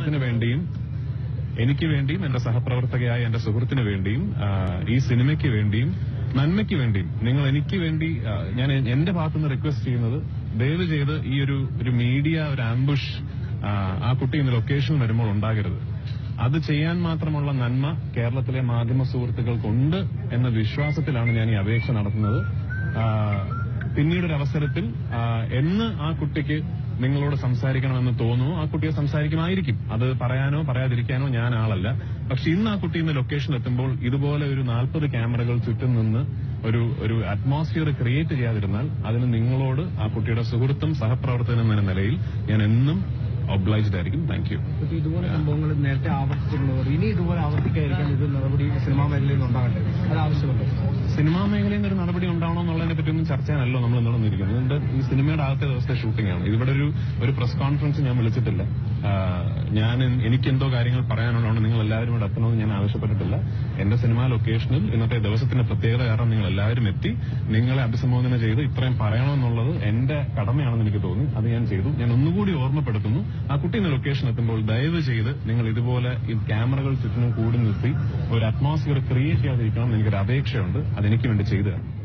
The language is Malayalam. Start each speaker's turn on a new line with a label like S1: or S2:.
S1: അദ്ദേഹത്തിന് വേണ്ടിയും എനിക്ക് വേണ്ടിയും എന്റെ സഹപ്രവർത്തകയായ എന്റെ സുഹൃത്തിന് വേണ്ടിയും ആ, ഈ സിനിമയ്ക്ക് വേണ്ടിയും നന്മയ്ക്ക് വേണ്ടിയും നിങ്ങൾ എനിക്ക് വേണ്ടി ആ, ഞാൻ എ- എന്റെ ഭാഗത്തുനിന്ന് റിക്വസ്റ്റ് ചെയ്യുന്നത് ദയവ് ചെയ്ത് ഈ ഒരു ഒരു മീഡിയ ഒരു ആംബുഷ് ആ കുട്ടി ഇന്ന് ലൊക്കേഷനിൽ വരുമ്പോൾ ഉണ്ടാകരുത് അത് ചെയ്യാൻ മാത്രമുള്ള നന്മ കേരളത്തിലെ മാധ്യമ സുഹൃത്തുക്കൾക്കുണ്ട് എന്ന വിശ്വാസത്തിലാണ് ഞാൻ ഈ അപേക്ഷ നടത്തുന്നത് ആ, പിന്നീടൊരു അവസരത്തിൽ ആ, എന്ന് ആ കുട്ടിക്ക് നിങ്ങളോട് സംസാരിക്കണമെന്ന് തോന്നുന്നു ആ കുട്ടിയെ സംസാരിക്കുമായിരിക്കും അത് പറയാനോ പറയാതിരിക്കാനോ ഞാൻ ആളല്ല പക്ഷെ ഇന്ന് ആ കുട്ടി ഇന്ന് ലൊക്കേഷൻ എത്തുമ്പോൾ ഇതുപോലെ ഒരു നാൽപ്പത് ക്യാമറകൾ ചുറ്റും നിന്ന് ഒരു ഒരു അറ്റ്മോസ്ഫിയർ ക്രിയേറ്റ് ചെയ്യാതിരുന്നാൽ അതിന് നിങ്ങളോട് ആ കുട്ടിയുടെ സുഹൃത്തും സഹപ്രവർത്തകനും എന്ന നിലയിൽ ഞാൻ എന്നും ഒബ്ലൈസ്ഡ് ആയിരിക്കും താങ്ക് യു
S2: ഇപ്പൊ ഇതുപോലെ സംഭവങ്ങൾ നേരത്തെ ആവർത്തിച്ചിട്ടുള്ളവർ ഇനി ഇതുപോലെ ആവർത്തിക്കാതിരിക്കാൻ ഇത് നടപടി സിനിമാ മേഖലയിൽ നിന്ന് ഉണ്ടാകട്ടെ അത് ആവശ്യമുണ്ട്
S1: സിനിമാ മേഖലയിൽ നിന്ന് ഒരു നടപടി ഉണ്ടാവണോ എന്നുള്ളതിനെ പറ്റിയൊന്നും ചർച്ചയാണല്ലോ നമ്മൾ ഇന്നലെ നിന്നിരിക്കുന്നത് ഇതിന്റെ ഈ സിനിമയുടെ ആദ്യത്തെ ദിവസത്തെ ഷൂട്ടിംഗ് ആണ് ഇവിടെ ഒരു ഒരു പ്രസ് കോൺഫറൻസ് ഞാൻ വിളിച്ചിട്ടില്ല ആ, ഞാൻ എൻ- എനിക്ക് എന്തോ കാര്യങ്ങൾ പറയാനുള്ളതുകൊണ്ട് നിങ്ങൾ എല്ലാവരും ഇവിടെ എത്തണമെന്ന് ഞാൻ ആവശ്യപ്പെട്ടിട്ടില്ല എന്റെ സിനിമാ ലൊക്കേഷനിൽ ഇന്നത്തെ ദിവസത്തിന്റെ പ്രത്യേകത കാരണം നിങ്ങൾ എല്ലാവരും എത്തി നിങ്ങളെ അഭിസംബോധന ചെയ്ത് ഇത്രയും പറയണമെന്നുള്ളത് എന്റെ കടമയാണെന്ന് എനിക്ക് തോന്നി അത് ഞാൻ ചെയ്തു ഞാൻ ഒന്നുകൂടി ഓർമ്മപ്പെടുത്തുന്നു ആ കുട്ടി ഇന്ന് ലൊക്കേഷൻ എത്തുമ്പോൾ ദയവ് ചെയ്ത് നിങ്ങൾ ഇതുപോലെ ഈ ക്യാമറകൾ ചുറ്റിനും കൂടി നിർത്തി ഒരു അറ്റ്മോസ്ഫിയർ ക്രിയേറ്റ് ചെയ്യാതിരിക്കണം എന്ന് എനിക്കൊരു അപേക്ഷയുണ്ട് അതെനിക്ക് വേണ്ടി ചെയ്തു തരണം